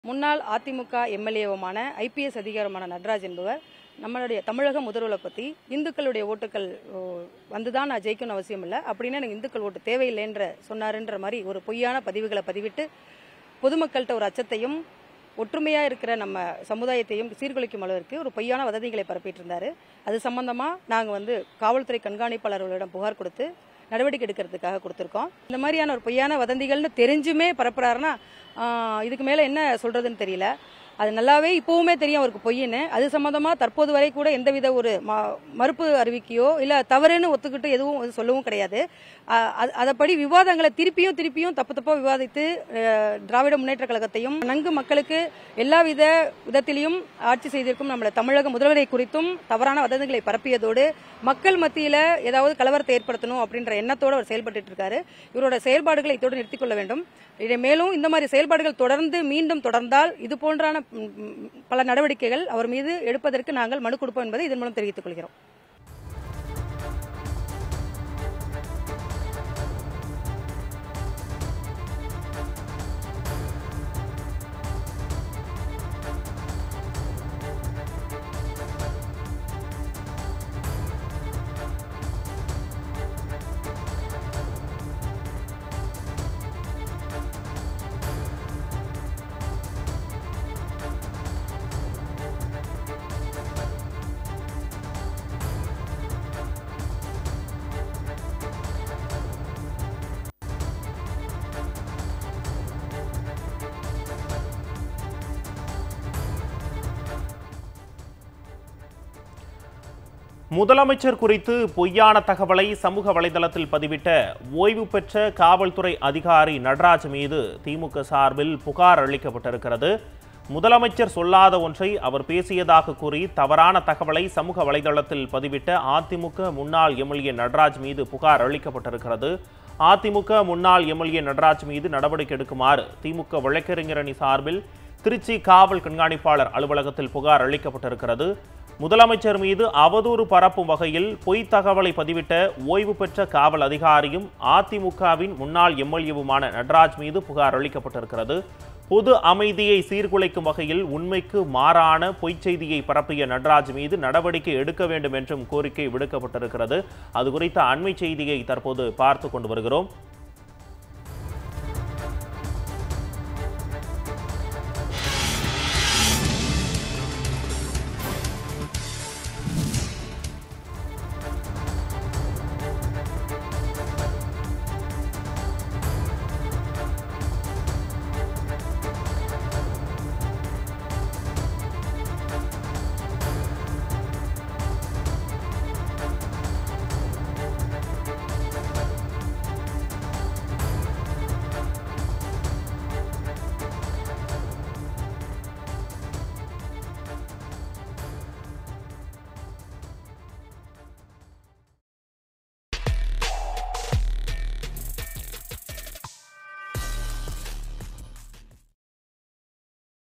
முன்னாள் அதிமுக எம்எல்ஏவுமான ஐபிஎஸ் அதிகாரமான நடராஜ் என்பவர் நம்மளுடைய தமிழக முதல்வரை பற்றி இந்துக்களுடைய ஓட்டுகள் ஓ, வந்துதான் நான் ஜெயிக்கணும் அவசியம் இல்லை அப்படின்னா எனக்கு இந்துக்கள் ஓட்டு தேவையில்லைன்ற சொன்னாருன்ற மாதிரி ஒரு பொய்யான பதிவுகளை பதிவிட்டு பொதுமக்கள்கிட்ட ஒரு அச்சத்தையும் ஒற்றுமையாக இருக்கிற நம்ம சமுதாயத்தையும் சீர்குலைக்கும் அளவிற்கு ஒரு பொய்யான வதந்திகளை பரப்பிட்டு இருந்தாரு அது சம்பந்தமாக நாங்கள் வந்து காவல்துறை கண்காணிப்பாளர்களிடம் புகார் கொடுத்து நடவடிக்கை எடுக்கிறதுக்காக கொடுத்துருக்கோம் இந்த மாதிரியான ஒரு பொய்யான வதந்திகள்னு தெரிஞ்சுமே பரப்புறாருன்னா ஆஹ், இதுக்கு மேலே என்ன சொல்கிறதுன்னு தெரியல அது நல்லாவே இப்போவுமே தெரியும் அவருக்கு பொய்ன்னு அது சம்மந்தமாக தற்போது வரை கூட எந்தவித ஒரு ம- மறுப்பு அறிவிக்கையோ இல்லை தவறுன்னு ஒத்துக்கிட்டு எதுவும் வந்து சொல்லவும் கிடையாது ஆஹ், அது- அதப்படி விவாதங்களை திருப்பியும் திருப்பியும் தப்பு தப்பாக விவாதித்து அஹ், திராவிட முன்னேற்ற கழகத்தையும் நன்கு மக்களுக்கு எல்லாவித விதத்திலையும் ஆட்சி செய்திருக்கும் நம்மள தமிழக முதல்வரை குறித்தும் தவறான வதந்திகளை பரப்பியதோடு மக்கள் மத்தியில ஏதாவது கலவரத்தை ஏற்படுத்தணும் அப்படின்ற எண்ணத்தோடு அவர் செயல்பட்டு இருக்காரு இவரோட செயல்பாடுகளை இதோடு நிறுத்திக் கொள்ள வேண்டும் இதை மேலும் இந்த மாதிரி செயல்பாடுகள் தொடர்ந்து மீண்டும் தொடர்ந்தால் இது போன்றான ம், ம், பல நடவடிக்கைகள் அவர் மீது எடுப்பதற்கு நாங்கள் மனு கொடுப்போம் என்பதை இதன் மூலம் தெரிவித்துக் கொள்கிறோம் முதலமைச்சர் குறித்து பொய்யான தகவலை சமூக வலைதளத்தில் பதிவிட்ட ஓய்வு பெற்ற காவல்துறை அதிகாரி நடராஜ் மீது திமுக சார்பில் புகார் அளிக்கப்பட்டிருக்கிறது முதலமைச்சர் சொல்லாத ஒன்றை அவர் பேசியதாக கூறி தவறான தகவலை சமூக வலைதளத்தில் பதிவிட்ட அதிமுக முன்னாள் எம்எல்ஏ நடராஜ் மீது புகார் அளிக்கப்பட்டிருக்கிறது அதிமுக முன்னாள் எம்எல்ஏ நடராஜ் மீது நடவடிக்கை எடுக்குமாறு திமுக வழக்கறிஞர் அணி சார்பில் திருச்சி காவல் கண்காணிப்பாளர் அலுவலகத்தில் புகார் அளிக்கப்பட்டிருக்கிறது முதலமைச்சர் மீது அவதூறு பரப்பும் வகையில் பொய் தகவலை பதிவிட்ட ஓய்வு பெற்ற காவல் அதிகாரியும் அதிமுகவின் முன்னாள் எம்எல்ஏவுமான நடராஜ் மீது புகார் அளிக்கப்பட்டிருக்கிறது பொது அமைதியை சீர்குலைக்கும் வகையில் உண்மைக்கு மாறான பொய்ச் செய்தியை பரப்பிய நடராஜ் மீது நடவடிக்கை எடுக்க வேண்டும் என்றும் கோரிக்கை விடுக்கப்பட்டிருக்கிறது அது குறித்த அண்மை செய்தியை தற்போது பார்த்து கொண்டு வருகிறோம்